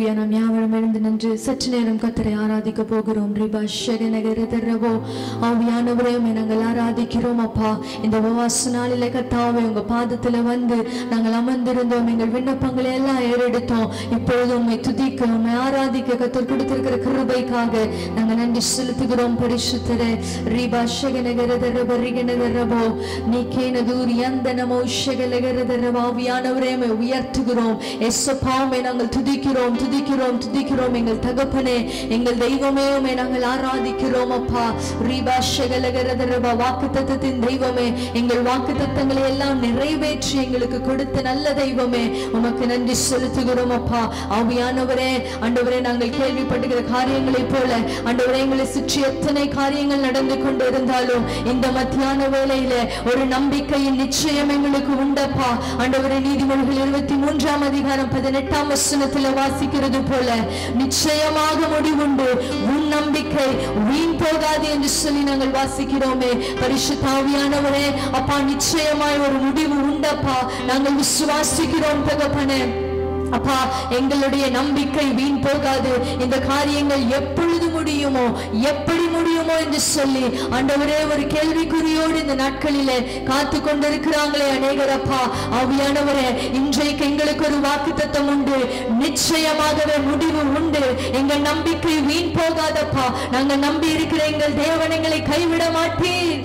அல்லேலூயா நாம் யாவரும் எழுந்து நின்று சற்று நேரம் கத்தரை ஆராதிக்க போகிறோம் ரிபா ஷகநகரதரவோ ஆவியானவரே உம்மை நாங்கள் ஆராதிக்கிறோம் அப்பா இந்த உபவாச நாளில கத்தாவே உங்க பாதத்துல வந்து நாங்கள் அமர்ந்திருந்தோம் எங்கள் விண்ணப்பங்களை எல்லாம் ஏறெடுத்தோம் இப்பொழுது உம்மை துதிக்க உம்மை ஆராதிக்க கத்தர் கொடுத்திருக்கிற கிருபைக்காக நாங்கள் நன்றி செலுத்துகிறோம் பரிசுத்தரே ரிபா ஷகநகரதரவோ ரிகநகரவோ நீ கேனதூர் எந்த நமோ ஷகலகரதரவோ ஆவியானவரே உம்மை உயர்த்துகிறோம் எஸ்ஸப்பாவை நாங்கள் துதிக்கிறோம் துதிக்கிறோம் துதிக்கிறோம் எங்கள் தகப்பனே எங்கள் தெய்வமே உம்மை நாங்கள் ஆராதிக்கிறோம் அப்பா ரீபா ஷகலகரதரவா வாக்குத்தத்தத்தின் தெய்வமே எங்கள் வாக்குத்தத்தங்களை எல்லாம் நிறைவேற்றி எங்களுக்கு கொடுத்த நல்ல தெய்வமே உமக்கு நன்றி செலுத்துகிறோம் அப்பா ஆவியானவரே ஆண்டவரே நாங்கள் கேள்விப்பட்டுகிற காரியங்களைப் போல ஆண்டவரே எங்களை சுற்றி எத்தனை காரியங்கள் நடந்து கொண்டு இருந்தாலும் இந்த மத்தியான வேளையில ஒரு நம்பிக்கையின் நிச்சயம் எங்களுக்கு உண்டப்பா ஆண்டவரே நீதிமொழிகள் இருபத்தி மூன்றாம் அதிகாரம் பதினெட்டாம் வசனத்துல வாசிக்கிறது போல நிச்சயமாக முடிவுண்டு உன் நம்பிக்கை வீண் போகாது என்று சொல்லி நாங்கள் வாசிக்கிறோமே பரிசுத்தாவியானவரே அப்பா நிச்சயமாய் ஒரு முடிவு உண்டப்பா நாங்கள் விசுவாசிக்கிறோம் தகப்பனே அப்பா எங்களுடைய நம்பிக்கை வீண் போகாது இந்த காரியங்கள் எப்பொழுது முடியுமோ எப்படி முடியுமோ என்று சொல்லி ஆண்டவரே ஒரு கேள்விக்குறியோடு இந்த நாட்களிலே காத்து கொண்டிருக்கிறாங்களே அநேகர் அப்பா ஆவியானவரே இன்றைக்கு எங்களுக்கு ஒரு வாக்குத்தத்தம் உண்டு நிச்சயமாகவே முடிவு உண்டு எங்கள் நம்பிக்கை வீண் போகாதப்பா நாங்கள் நம்பி இருக்கிற எங்கள் தேவன் எங்களை கைவிட மாட்டீர்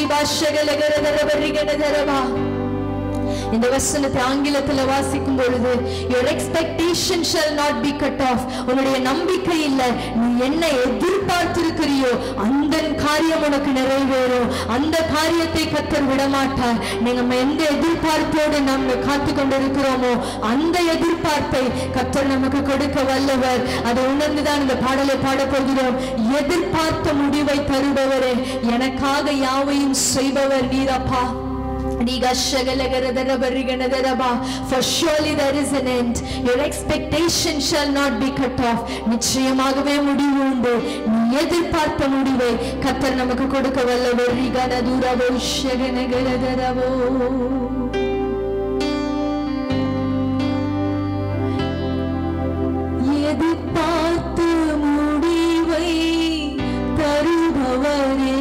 ரீபாஷகலகரதரவரிகனதரவா இந்த வசனத்தை ஆங்கிலத்துல வாசிக்கும் பொழுது your expectation shall not be cut off உன்னுடைய நம்பிக்கை இல்ல நீ என்ன எதிர்பார்த்திருக்கிறியோ அந்த காரியம் உனக்கு நிறைவேறும் அந்த காரியத்தை கத்தர் விட மாட்டார் நீங்க நம்ம எந்த எதிர்பார்ப்போடு நம்ம காத்து கொண்டிருக்கிறோமோ அந்த எதிர்பார்ப்பை கத்தர் நமக்கு கொடுக்க வல்லவர் அதை உணர்ந்துதான் இந்த பாடலை பாடப் போகிறோம் எதிர்பார்த்த முடிவை தருபவரே எனக்காக யாவையும் செய்பவர் நீரப்பா For surely there is an end. Your expectation shall not be cut off. நிச்சயமாகவே முடிவு உண்டு நீ எதிர்பார்த்த முடிவை கத்தர் நமக்கு கொடுக்க வல்லவர் ரிகனதுரவோ ஷகனகரதரவோ எதிர்பார்த்து முடிவை தருபவரே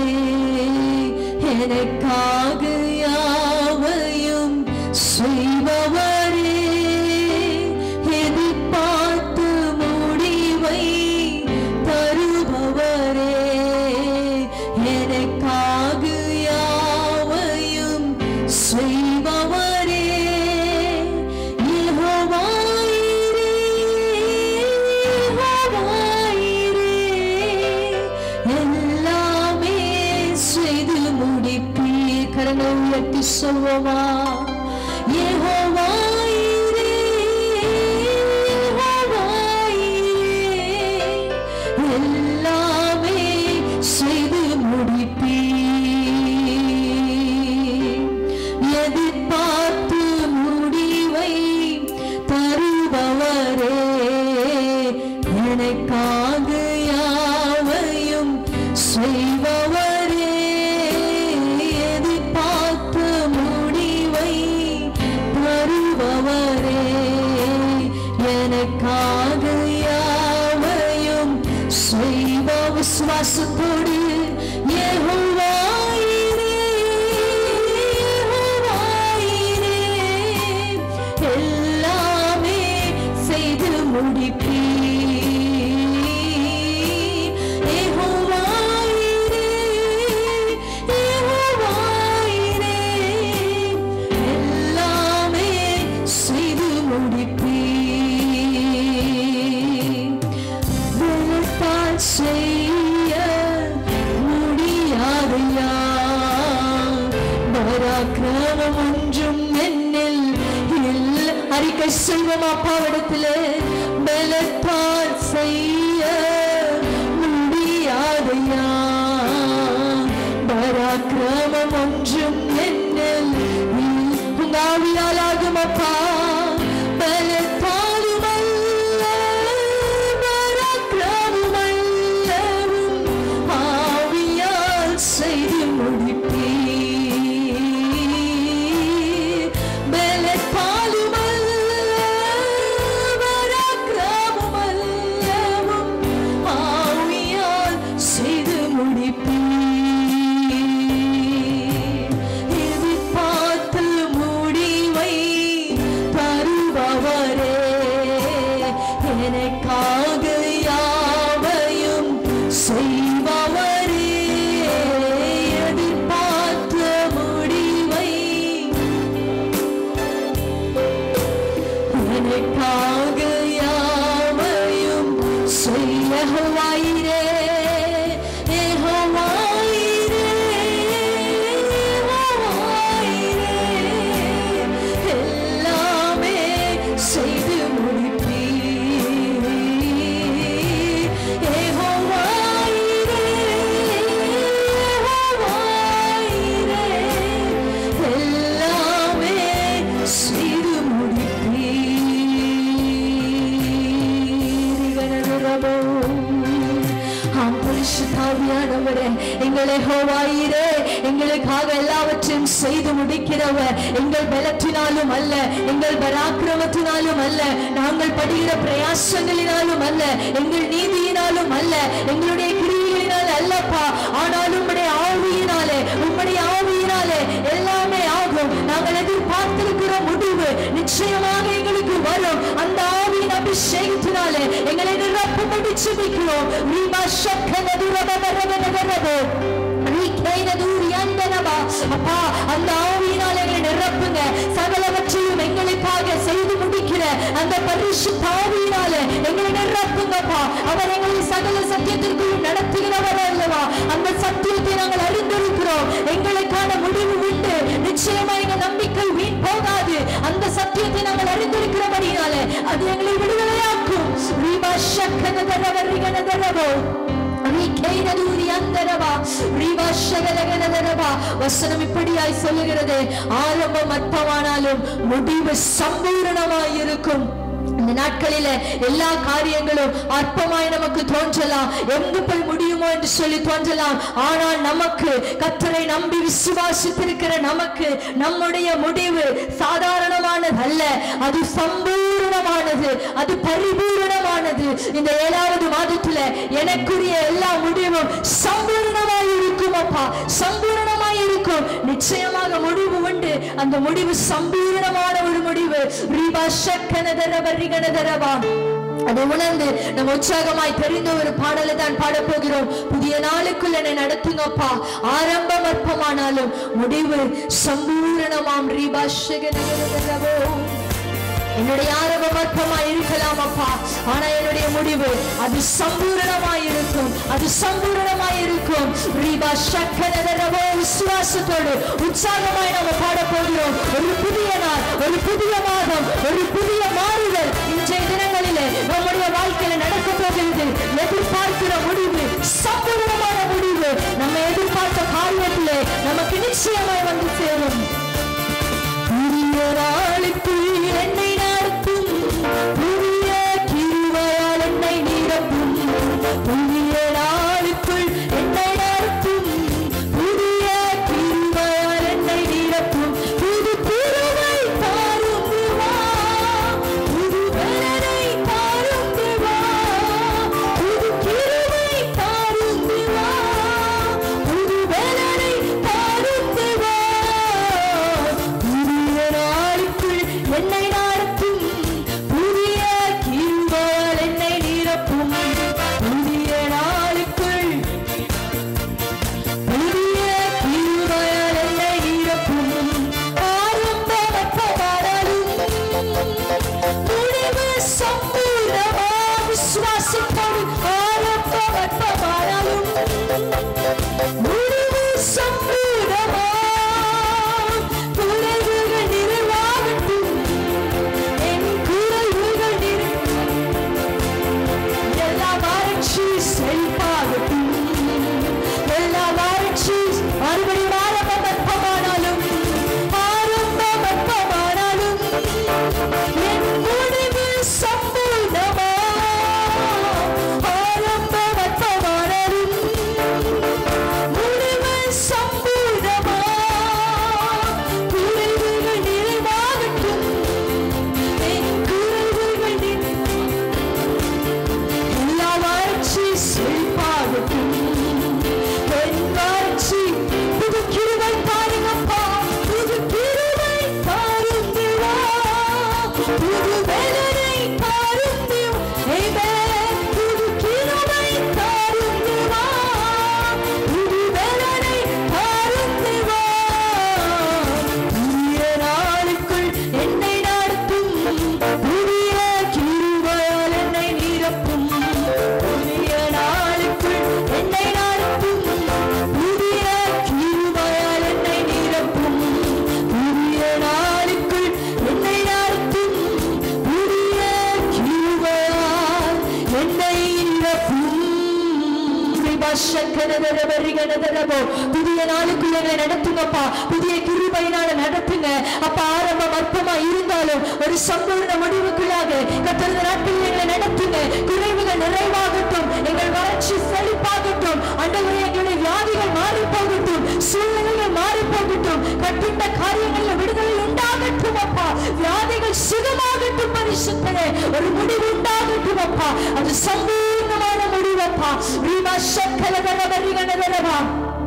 எனக்காக யாவையும் செய்பவரே எதிர்பார்த்து முடிவை தருபவரே எனக்காக யாவையும் செய்பவரே யெகோவாயிரே, யெகோவாயிரே, எல்லாமே செய்து முடிப்பீர் கரங்களை உயர்த்தி சொல்வோமா யெகோவாயிரே, யெகோவாயிரே, எல்லாமே செய்து முடிப்பீர் எதிர்பார்த்து முடிவை தருபவரே எனக்காக யாவையும் செய்பவரே எதிர்பார்த்து முடிவை தருபவரே எனக்காக யாவையும் செய்வ விசுவாசத்தோடு யெகோவாயிரே, யெகோவாயிரே, எல்லாமே செய்து முடிப்பீர் யெகோவாயிரே, யெகோவாயிரே, எல்லாமே செய்து முடிப்பீர் வெளுப்பால் செய்ய முடியாதையா பராக்கிரமம் ஒன்றும் என்னில் இல்லை அறிக்கை செல்வம் அப்பாவிடத்திலே பலத்தால் செய்ய முடியாதையா பராக்கிரமம் ஒன்றும் என்னில் இல்லை. உங்க ஆவியால் ஆகும் அப்பா பலத்தாலும் அல்ல பராக்கிரமம் அல்லவும் ஆவியால் செய்து முடிப்பீர் பலத்தாலும் அல்ல பராக்கிரமம் அல்ல எனக்காக யாவையும் செய்யவாயிரே ஏகோவாயிரே ஏகோவாயிரே எல்லாமே செய்து முடிப்பீர் ஏகோவாயிரே ஏகோவாயிரே எல்லாமே செய்து முடிப்பீர் ஆம் பரிசுத்தாவியானவரே எங்களை ஹோவாயிரே எங்களுக்காக எல்லாவற்றையும் செய்து முடிக்கிறவர் எங்கள் பலத்தினாலும் அல்ல எங்கள் பராக்கிரமத்தினாலும் அல்ல நாங்கள் படுகிற பிரயாசங்களினாலும் அல்ல எங்கள் நீதியினாலும் அல்ல எங்களுடைய கிரியைகளினால் அல்லப்பா ஆனாலும் உம்முடைய ஆவியினாலே உம்முடைய ஆவியினாலே எல்லாமே ஆகும் நாங்கள் எதிர்பார்த்திருக்கிற முடிவு நிச்சயமாக எங்களுக்கு வரும் அந்த ஆவியின் அபிஷேகத்தினாலே எங்களை நிரப்பும்படி ஜெபிக்கிறோம் ரீபா சக்கன துரபரபரபரபரபோ அப்பா அந்த ஆவியினால் எங்களை நிரப்புங்க சகலவற்றையும் எங்களுக்காக செய்து முடிக்கிற அந்த பரிசுத்த ஆவியினால எங்களை நிரப்புங்கப்பா அவர் எங்களை சகல சத்தியத்திற்குள் நடத்துகிறவர் அல்லவா அந்த சத்தியத்தை நாங்கள் அறிந்திருக்கிறோம் எங்களுக்கான முடிவு உண்டு நிச்சயமா எங்க நம்பிக்கை வீண் போகாது அந்த சத்தியத்தை நாங்கள் அறிந்திருக்கிறபடினால அது எங்களை விடுதலையாக்கும் ரீபா சக்கன தரவர் ரிகன தரவோ வசனம் இப்படியாய் சொல்லுகிறது ஆரம்பம் அற்பமானாலும் முடிவு சம்பூரணமாய் இருக்கும் இந்த நாட்களில எல்லா காரியங்களும் அற்பமாய் நமக்கு தோன்றலாம் எங்கு போய் முடியுமோ என்று சொல்லி தோன்றலாம் ஆனால் நமக்கு கத்தரை நம்பி விசுவாசித்திருக்கிற நமக்கு நம்முடைய முடிவு சாதாரணமானது அல்ல அது சம்பூர்ணமானது அது பரிபூரணமானது இந்த ஏழாவது மாதத்துல எனக்குரிய எல்லா முடிவும் சம்பூர்ணமாய் இருக்கும் அப்பா சம்பூர்ணமாய் இருக்கும் நிச்சயமாக முடிவு உண்டு அந்த முடிவு சம்பூர்ணமான ஒரு முடிவு ரீபா சக்கனதரவ ரிகனதரவா அதை உணர்ந்து நம்ம உற்சாகமாய் தெரிந்த ஒரு பாடலை தான் பாடப் போகிறோம் புதிய நாளுக்குள் என்னை நடத்துங்கப்பா ஆரம்பம் அற்பமானாலும் முடிவு சம்பூரணமாம் ரீபா சகனதரவோ என்னுடைய ஆரம்பம் அற்பமாய் இருக்கலாம் அப்பா ஆனா என்னுடைய முடிவு அது சம்பூரணமாய் இருக்கும் அது சம்பூரணமாய் இருக்கும் ரீபா சக்கரவோ விசுவாசத்தோடு உற்சாகமாய் நாம பாட போகிறோம் ஒரு புதிய நாள் ஒரு புதிய மாதம் ஒரு புதிய மாறுதல் இன்றைய தினங்களிலே நம்முடைய வாழ்க்கையில நடக்க போகிறது எதிர்பார்க்கிற முடிவு சம்பூரணமான முடிவு நம்ம எதிர்பார்த்த காரியத்திலே நமக்கு நிச்சயமாய் வந்து சேரும் புதிய நாளுக்குள் என்னை நடத்தும் புதிய கிருபையால் என்னை நிரப்பும் புதிய நாளுக்குள் என்னை நடத்தும் புதிய கிருபையால் என்னை நிரப்பும் புது புதுமை தாரும் தேவா புது பலனை தாரும் தேவா புது கிருபை தாரும் தேவா புது பலனை தாரும் தேவா புதிய நாளுக்குள் என்னை நடத்தும் புதிய கிருபையால் என்னை நிரப்பும் புதிய நாளுக்குள் புதிய கிருபையால் என்னை நிரப்பும் ஆரம்பமற்ற பாடலும் முடிவு சம்பூர்ணமா விசுவாசத்தோடு ஆரம்பமற்ற பாடலும் முடிவு சம்பூர்ணமா குறைவுகள் நிறைவாகட்டும் என் குறைவுகள் நிறை எல்லா வறட்சி செழிப்பாகட்டும் எல்லா வறட்சி மறுபடியும் ஆரம்பம் அற்பமானாலும் ஆரம்பம் அற்பமானாலும் என் முடிவு சம்பூர்ணமா ஆரம்பம் அற்பமானாலும் முடிவு சம்பூர்ணமா குறைவுகள் நிறைவாகட்டும் என் குறைவுகள் நிறை எல்லா வறட்சி செழிப்பாகட்டும் என் வறட்சி புது கிருபை பாருங்கப்பா புது கிருபை பாரும் தேவா புது வேலனை பாரும் தேவா Amen. புது கிருபை பாரும் தேவா புது வேலனை பாரும் தேவா புதிய நாளுக்குள் என்னை நடத்தும் புதிய ரீபாஷக்கனதரபரிகனதரபோ. புதிய நாளுக்குள்ள எங்களை நடத்துங்கப்பா புதிய கிருபையினால நடத்துங்க அப்ப ஆரம்பம் அற்பமா இருந்தாலும் ஒரு சம்பூர்ண முடிவுக்குள்ளாக கத்திருந்த நாட்களில் எங்களை நடத்துங்க குறைவுகள் நிறைவாகட்டும் எங்கள் வறட்சி செழிப்பாகட்டும் அண்டவரே எங்களுடைய வியாதிகள் மாறி போகட்டும் சூழ்நிலைகள் மாறி போகட்டும் கட்டுண்ட காரியங்களில் விடுதலை உண்டாகட்டும் அப்பா வியாதிகள் சுகமாகட்டும் பரிசுத்தரே ஒரு முடிவு உண்டாகட்டும் அப்பா அது சம்பூர்ணமான முடிவப்பா ரீமா சக்கல கரபரிகனதரவா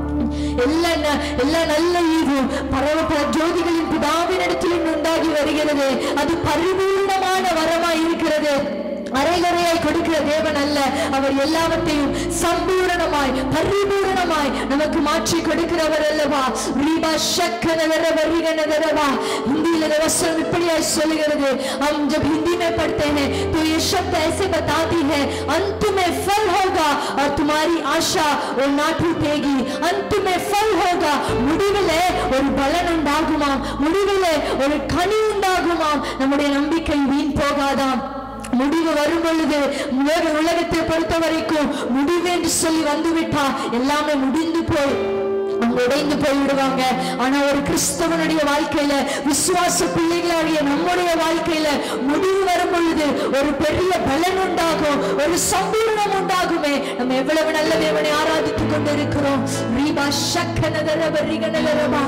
எல்லா ந- எல்லா நல்ல ஈவும் பரவ பல ஜோதிகளின் பிதாவின் இடத்தில் உண்டாகி வருகிறது அது பரிபூர்ணமான வரமாய் இருக்கிறது அரைகுறையாய் கொடுக்கிற தேவன் அல்ல அவர் எல்லாவற்றையும் சம்பூரணமாய் பரிபூரணமாய் நமக்கு மாற்றி கொடுக்கிறவர் அல்லவா ரீபா शक्कनदर वरिगनदरवा हिंदी में वचन இப்படியாய் சொல்கிறது हम जब हिंदी में पढ़ते हैं तो ये शब्द ऐसे बताती है अंत में फल होगा और तुम्हारी आशा और ना टूटेगी अंत में फल होगा முடிவிலே ஒரு பலன் உண்டாகுமாம் முடிவிலே ஒரு கனி உண்டாகுமாம் நம்முடைய நம்பிக்கை வீண் போகாதாம் முடிவு வரும் பொழுது உலக உலகத்தை பொறுத்த வரைக்கும் முடிவு என்று சொல்லி வந்துவிட்டா எல்லாமே முடிந்து போய் அவங்க உடைந்து போய்விடுவாங்க ஆனா ஒரு கிறிஸ்தவனுடைய வாழ்க்கையில விசுவாச பிள்ளைகளாகிய நம்முடைய வாழ்க்கையில முடிவு வரும் பொழுது ஒரு பெரிய பலன் உண்டாகும் ஒரு சம்பூர்ணம் உண்டாகுமே நம்ம எவ்வளவு நல்ல தேவனை ஆராதித்துக் கொண்டு இருக்கிறோம் ரீபா சக்கனதரப ரிகனதரபா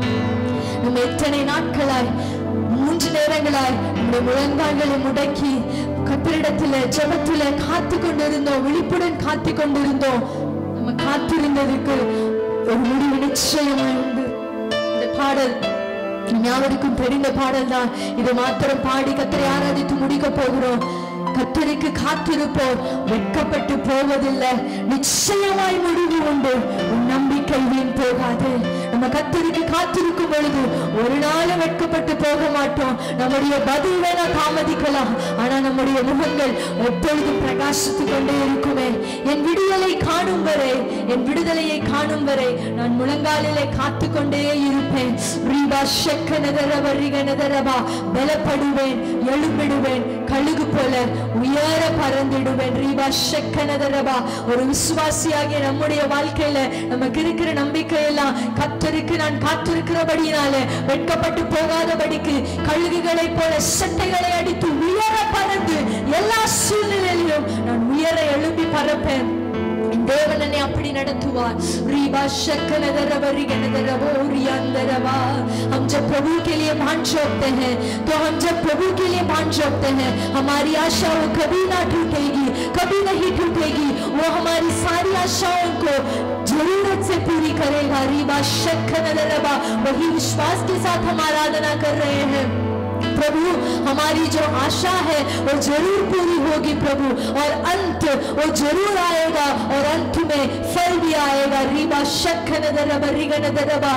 நம்ம எத்தனை நாட்களாய் மூன்று நேரங்களாய் நம்முடைய முழங்கால்களை முடக்கி கத்தரிடத்துல ஜெபத்துல காத்து கொண்டிருந்தோம் விழிப்புடன் காத்து கொண்டிருந்தோம் நம்ம காத்திருந்ததுக்கு ஒரு முடிவு நிச்சயமாய் உண்டு இந்த பாடல் நம் யாவருக்கும் தெரிந்த பாடல் தான் இது மாத்திரம் பாடி கத்தரை ஆராதித்து முடிக்க போகிறோம் கத்தருக்கு காத்திருப்போர் வெட்கப்பட்டு போவதில்லை நிச்சயமாய் முடிவு உண்டு உன் நம்பிக்கை வீண் போகாது நம்ம கத்தருக்கு காத்திருக்கும் பொழுது ஒரு நாளும் வெட்கப்பட்டு போக மாட்டோம் நம்முடைய பதில் வேணா தாமதிக்கலாம் ஆனா நம்முடைய முகங்கள் எப்பொழுதும் பிரகாசித்துக் கொண்டே இருக்குமே என் விடுதலை காணும் வரை என் விடுதலையை காணும் வரை நான் முழங்காலிலே காத்து கொண்டே இருப்பேன் ரீபா ஷக்கனதரவ ரிகனதரவா பலப்படுவேன் எழும்பிடுவேன் கழுகு போல உயர பறந்திடுவேன் ரீபா ஷக்கனதரவா ஒரு விசுவாசியாகிய நம்முடைய வாழ்க்கையில நமக்கு இருக்கிற நம்பிக்கை எல்லாம் கத்தருக்கு நான் காத்திருக்கிறபடியினால வெட்கப்பட்டு போகாதபடிக்கு கழுகுகளை போல சட்டைகளை அடித்து உயர பறந்து எல்லா சூழ்நிலையிலும் நான் உயர எழும்பி பறப்பேன் தேவன் என்னை அப்படி நடத்துவார் रीबा शक्कनदर वरिगनदर वोरियंदरवा हम जब प्रभु के लिए मान जोपते हैं तो हम जब प्रभु के लिए मान जोपते हैं हमारी आशा वो कभी ना टूटेगी कभी नहीं टूटेगी वो हमारी सारी आशाओं को जरूरत से पूरी करेगा रीबा शक्कनदरवा वही विश्वास के साथ हम आराधना कर रहे हैं प्रभु हमारी जो आशा है वो जरूर पूरी होगी प्रभु और अंत वो जरूर आएगा और अंत में फल भी आएगा रीबा शख नदरबा रिगन दरबा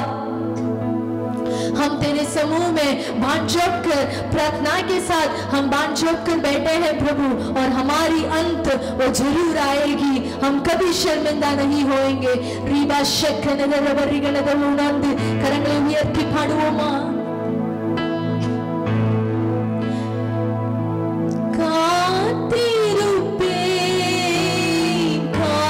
हम तेरे समूह में बांध जोप कर प्रार्थना के साथ हम बांध जोप कर बैठे हैं प्रभु और हमारी अंत वो जरूर आएगी हम कभी शर्मिंदा नहीं होएंगे रीबा शख नदरबा रिगन दरबा உணர்ந்து கரங்களை உயர்த்தி பாடுவோமா காத்திருப்பேன்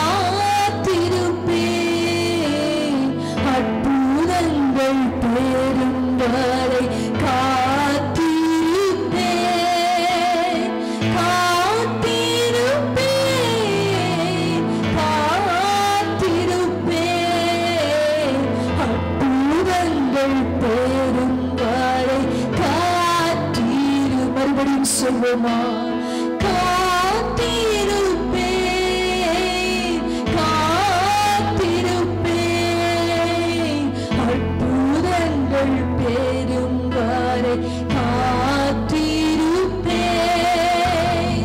காத்திருப்பேன் அற்புதங்கள் பெறும் வரை காத்திருப்பேன் காத்திருப்பேன் காத்திருப்பேன் அற்புதங்கள் பெறும் வரை காத்திரு மறுபடியும் சொல்வோமா காத்திருப்பேன் காத்திருப்பேன் அற்புதங்கள் பெறும் வரை காத்திருப்பேன்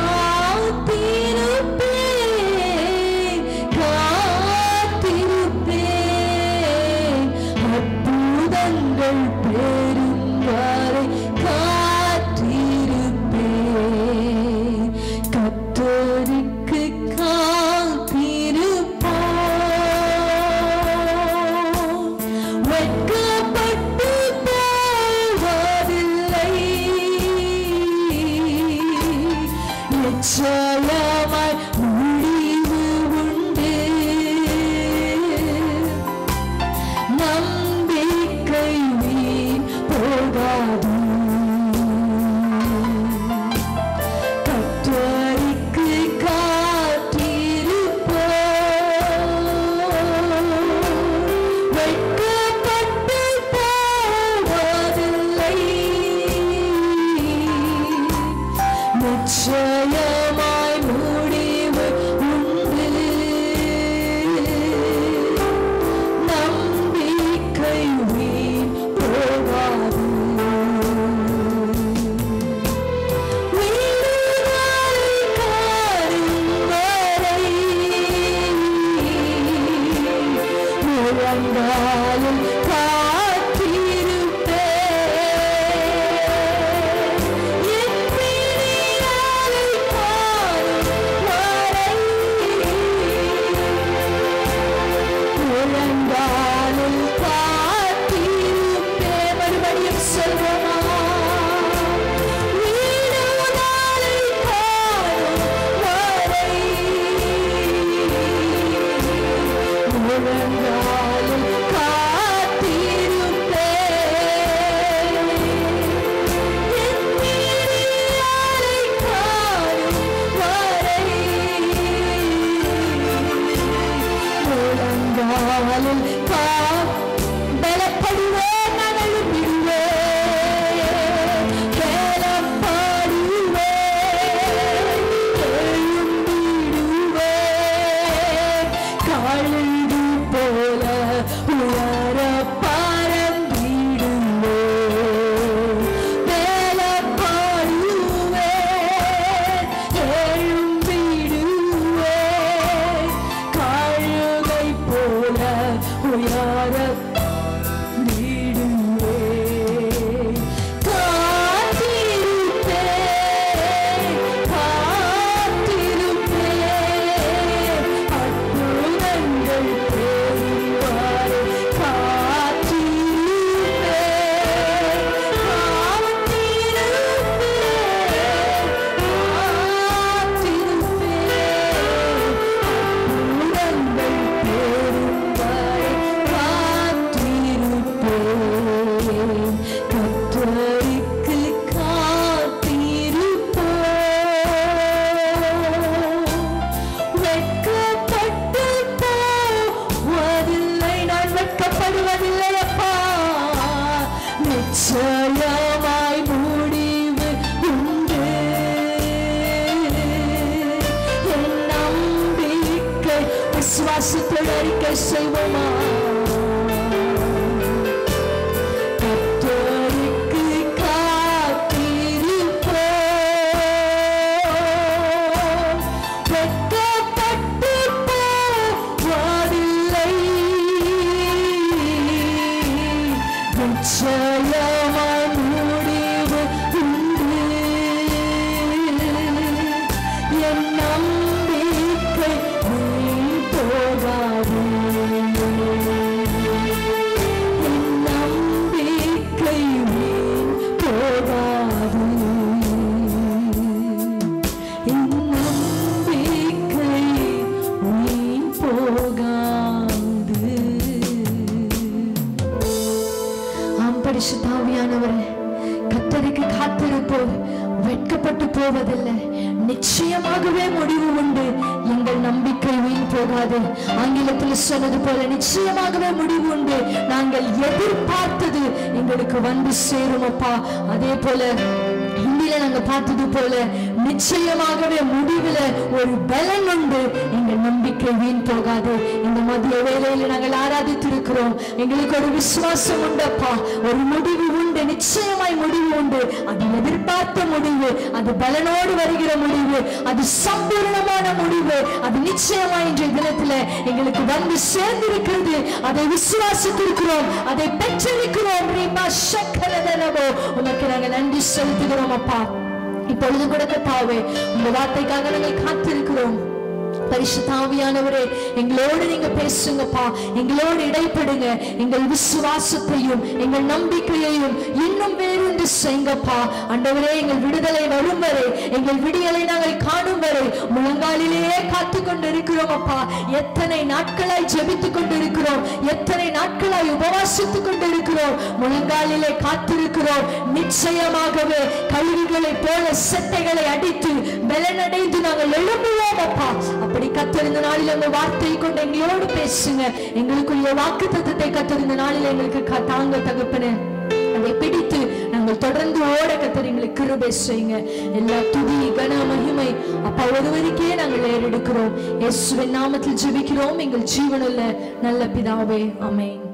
காத்திருப்பேன் காத்திருப்பேன் அற்புதங்கள் பெறும் வரை காத்திருப்பேன் கத்தருக்கு காத்திருப்போம் வெட்கப்பட்டு போவதில்லை நிச்சயமாய் முடிவு உண்டு நிச்சயமாய் முடிவு உண்டு நம்பிக்கை வீண் போகாது வீடுகளை காணும் வரை முழங்காலும் காத்திருப்பேன் என் பிடியாலை காணும் வரை முழங்காலில் காத்திருப்பேன். மறுபடியும் சொல்வோமா? வீடுகளை காணும் வரை முழங்காலில் காத்திருப்பேன். என் பிடியாலை காணும் வரை முழங்காலில் கா பலப்படுவேன் நான் எழும்பிடுவேன் பலப்படுவேன் எழும்பிடுவேன் கழுகு போல உயர பறந்திடுவேன் பலப்படுவேன் எழும்பிடுவேன் கழுகை போல உயர நீடுவேன் காத்திருப்பேன் காத்திருப்பேன் அற்புதங்கள் பெறுவாய் காத்திருப்பேன் வெட்கப்படுவதில்லை அப்பா நிச்சயமாய் முடிவு உண்டு என் நம்பிக்கை விசுவாசத்தோடு அறிக்கை செய்வோமா கர்த்தருக்கு காத்திருப்போம். வெட்கப்பட்டு போவதில்லை. நிச்சயமாய் முடிவு உண்டு. என் நம்பிக்கை வீண் போகாது என் நம்பிக்கை வீண் போகாது என் நம்பிக்கை வீண் போகாது ஆம் பரிசுத்தாவியானவரே கத்தருக்கு காத்திருப்போர் வெட்கப்பட்டு போவதில்லை நிச்சயமாகவே முடிவு உண்டு எங்கள் நம்பிக்கை வீண் போகாது ஆங்கிலத்தில் சொன்னது போல நிச்சயமாகவே முடிவு உண்டு நாங்கள் எதிர்பார்த்தது எங்களுக்கு வந்து சேரும் அப்பா அதே போல ஹிந்தியில நாங்க பார்த்தது போல நிச்சயமாகவே முடிவுல ஒரு பலன் உண்டு எங்கள் நம்பிக்கை வீண் போகாது இந்த மதிய வேளையில நாங்கள் ஆராதித்திருக்கிறோம் எங்களுக்கு ஒரு விசுவாசம் உண்டப்பா ஒரு முடிவு உண்டு நிச்சயமாய் முடிவு உண்டு அது எதிர்பார்த்த முடிவு அது பலனோடு வருகிற முடிவு அது சம்பூர்ணமான முடிவு அது நிச்சயமாய் இன்றைய தினத்துல எங்களுக்கு வந்து சேர்ந்திருக்கிறது அதை விசுவாசித்திருக்கிறோம் அதை பெற்றிருக்கிறோம் ரீமா சக்கரதனவோ உனக்கு நாங்கள் நன்றி செலுத்துகிறோம் அப்பா இப்பொழுது கூட கத்தாவே உங்க வார்த்தைக்காக நாங்கள் காத்திருக்கிறோம் பரிசுத்தாவியானவரே எங்களோடு நீங்க பேசுங்கப்பா எங்களோடு இடைப்படுங்க எங்கள் விசுவாசத்தையும் எங்கள் நம்பிக்கையையும் இன்னும் வேறொன்று செய்யுங்கப்பா ஆண்டவரே எங்கள் விடுதலை வரும் வரை எங்கள் விடியலை நாங்கள் காணும் வரை முழங்காலிலேயே காத்து கொண்டு இருக்கிறோம் அப்பா எத்தனை நாட்களாய் ஜெபித்துக் கொண்டிருக்கிறோம் எத்தனை நாட்களாய் உபவாசித்துக் கொண்டிருக்கிறோம் முழங்காலிலே காத்திருக்கிறோம் நிச்சயமாகவே கழுகுகளை போல செட்டைகளை அடித்து பலனடைந்து நாங்கள் எழும்புவோம் அப்பா அப்படி கத்திருந்த நாளில் அந்த வார்த்தையை கொண்டு எங்களோடு பேசுங்க எங்களுக்குரிய வாக்கு தத்துவத்தை கத்திருந்த நாளில் எங்களுக்கு க- தாங்க தகப்பனே அதை பிடித்து நாங்கள் நாங்கள் தொடர்ந்து ஓட கத்தர் எங்களுக்கு கிருபை செய்யுங்க எல்லா துதி கன மகிமை அப்பா ஒருவருக்கே நாங்கள் ஏறெடுக்கிறோம் இயேசுவின் நாமத்தில் ஜெபிக்கிறோம் எங்கள் ஜீவனுள்ள நல்ல பிதாவே ஆமென்